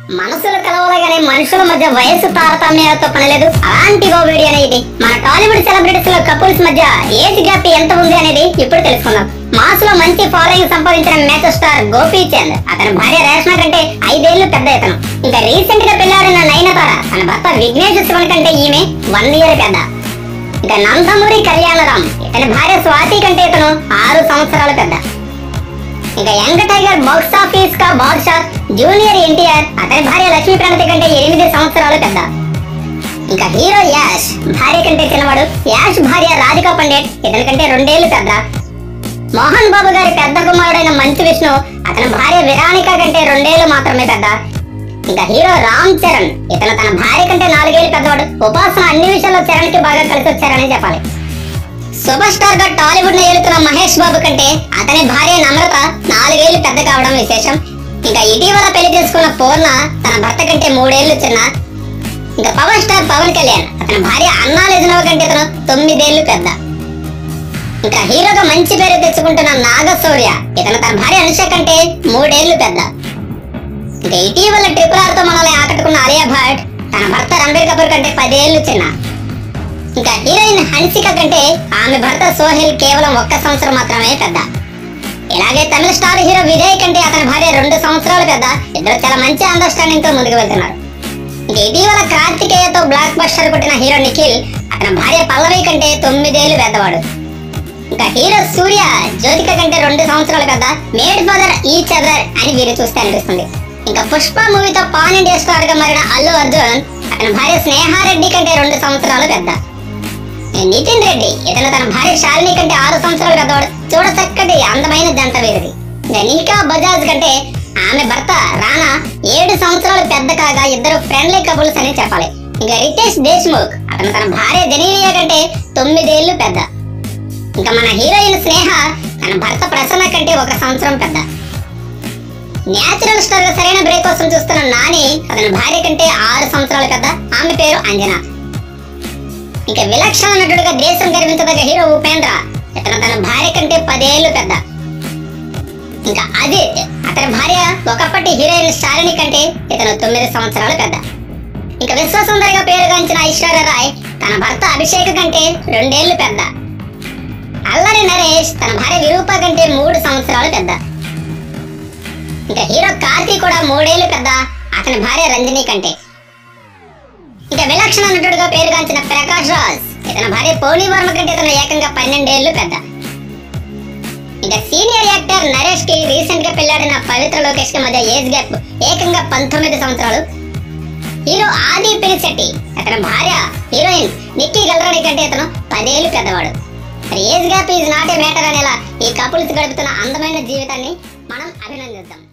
మనసులు కలవలగానే మనుషుల మధ్య వయసు తారతమ్యాలతో పనిలేదు అలాంటి ఓ వీడియో అనేది మన టాలీవుడ్ సెలబ్రిటీస్ లో కపుల్స్ మధ్య ఏజ్ గ్యాప్ ఎంత ఉంది అనేది ఇప్పుడు తెలుసుకుందాం మాస్ లో మంచి ఫాలోయింగ్ సంపాదించిన మేక స్టార్ గోపీచంద్ అతని భార్య రేష్మ కంటే ఐదేళ్లు పెద్ద ఇతను ఇంకా రీసెంట్ గా పెళ్లాడిన నయనతార తన భర్త విఘ్నేష్ శివన్ కంటే ఈమె వన్ ఇయర్ పెద్ద ఇంకా నందమూరి కళ్యాణరామ్ ఇతని భార్య స్వాతి కంటే ఇతను ఆరు సంవత్సరాలు పెద్ద ఇంకా యంగ్ టైగర్ బాక్స్ ఆఫీస్ కా బాద్షా జూనియర్ ఎన్టీఆర్ అతని భార్య లక్ష్మీ ప్రణతి కంటే ఎనిమిది సంవత్సరాలు పెద్ద ఇంకా హీరో యాష్ భార్య కంటే చిన్నవాడు యాష్ భార్య రాధికా పండిట్ ఇతని కంటే రెండేళ్లు పెద్ద మోహన్ బాబు గారి పెద్ద కుమారుడైన మంచు విష్ణు అతని భార్య విరానిక కంటే రెండేళ్లు మాత్రమే పెద్ద ఇంకా హీరో రామ్ చరణ్ ఇతను తన భార్య కంటే నాలుగేళ్లు పెద్దవాడు ఉపాసన అన్ని విషయాల్లో చరణ్ కి బాగా కలిసి వచ్చారని చెప్పాలి సూపర్ స్టార్ గా టాలీవుడ్ ను ఏలుతున్న మహేష్ బాబు కంటే అతని భార్య నమ్రత నాలుగేళ్లు పెద్ద కావడం విశేషం ఇంకా ఇటీవల పెళ్లి చేసుకున్న పూర్ణ తన భర్త కంటే మూడేళ్లు చిన్న ఇంకా పవర్ స్టార్ పవన్ కళ్యాణ్ అతని భార్య అన్నా లెజనవ కంటే ఇతను తొమ్మిదేళ్లు పెద్ద ఇంకా హీరోగా మంచి పేరు తెచ్చుకుంటున్న నాగశౌర్య ఇతను తన భార్య అనుష కంటే మూడేళ్లు పెద్ద ఇంకా ఇటీవల ట్రిపుల్ ఆర్ తో మనల్ని ఆకట్టుకున్న ఆలియా భట్ తన భర్త రణబీర్ కపూర్ కంటే పదేళ్లు చిన్న ఇంకా హీరోయిన్ హన్సిక కంటే ఆమె భర్త సోహెల్ కేవలం ఒక్క సంవత్సరం మాత్రమే పెద్ద ఇలాగే తమిళ స్టార్ హీరో విజయ్ కంటే అతని భార్య రెండు సంవత్సరాలు పెద్ద ఇద్దరు చాలా మంచి అండర్స్టాండింగ్ తో ముందుకు వెళ్తున్నారు ఇంకా ఇటీవల కార్తికేయతో బ్లాక్ బస్టర్ కొట్టిన హీరో నిఖిల్ అతని భార్య పల్లవి కంటే తొమ్మిదేళ్లు పెద్దవాడు ఇంకా హీరో సూర్య జ్యోతిక కంటే రెండు సంవత్సరాలు పెద్ద మేడ్ ఫాదర్ ఈ చదర్ అని వీరు చూస్తే అనిపిస్తుంది ఇంకా పుష్ప మూవీతో పాన్ ఇండియా స్టార్ గా మారిన అల్లు అర్జున్ అతని భార్య స్నేహారెడ్డి కంటే రెండు సంవత్సరాలు పెద్ద నితిన్ రెడ్డి ఇతను తన భార్య శాలిని కంటే ఆరు సంవత్సరాలు పెద్దవాడు చూడ చక్కటి అందమైన జంట వీరిది ఇంకా నీకా బజాజ్ కంటే ఆమె భర్త రానా ఏడు సంవత్సరాలు పెద్ద కాగా ఇద్దరు ఫ్రెండ్లీ కపుల్స్ అని చెప్పాలి ఇంకా రితేష్ దేశ్ముఖ్ అతను తన భార్య జనీలియా కంటే తొమ్మిదేళ్లు పెద్ద ఇంకా మన హీరోయిన్ స్నేహ తన భర్త ప్రసన్న కంటే ఒక సంవత్సరం పెద్ద న్యాచురల్ స్టార్ గా సరైన బ్రేక్ కోసం చూస్తున్న నాని అతని భార్య కంటే ఆరు సంవత్సరాలు పెద్ద ఆమె పేరు అంజనా ఇంకా విలక్షణ నటుడుగా దేశం గర్వించదగ్గ హీరో ఉపేంద్ర ఇతను తన భార్య కంటే పదేళ్లు పెద్ద ఇంకా అజిత్ అతని భార్య ఒకప్పటి హీరోయిన్ శాలిని కంటే ఇతను తొమ్మిది సంవత్సరాలు పెద్ద ఇంకా విశ్వసుందరిగా పేరుగాంచిన ఐశ్వర్య రాయ్ తన భర్త అభిషేక్ కంటే రెండేళ్లు పెద్ద అల్లరి నరేష్ తన భార్య విరూప కంటే మూడు సంవత్సరాలు పెద్ద ఇంకా హీరో కార్తీ కూడా మూడేళ్లు పెద్ద అతని భార్య రంజని కంటే ఇంకా విలక్షణ నటుడుగా పేరుగాంచిన ప్రకాష్ రాజ్ ఇతని భార్య పోనీ వర్మ కంటే ఇతను ఏకంగా పన్నెండేళ్లు పెద్ద ఇంకా సీనియర్ యాక్టర్ నరేష్ కి రీసెంట్ గా పెళ్లాడిన పవిత్ర లోకేష్ కి మధ్య ఏజ్ గ్యాప్ ఏకంగా పంతొమ్మిది సంవత్సరాలు హీరో ఆది పిలిశెట్టి అతని భార్య హీరోయిన్ నిక్కీ గల్రాణి కంటే ఇతను పదేళ్లు పెద్దవాడు మరి age gap is not a matter అనేలా ఈ కపుల్స్ గడుపుతున్న అందమైన జీవితాన్ని మనం అభినందిద్దాం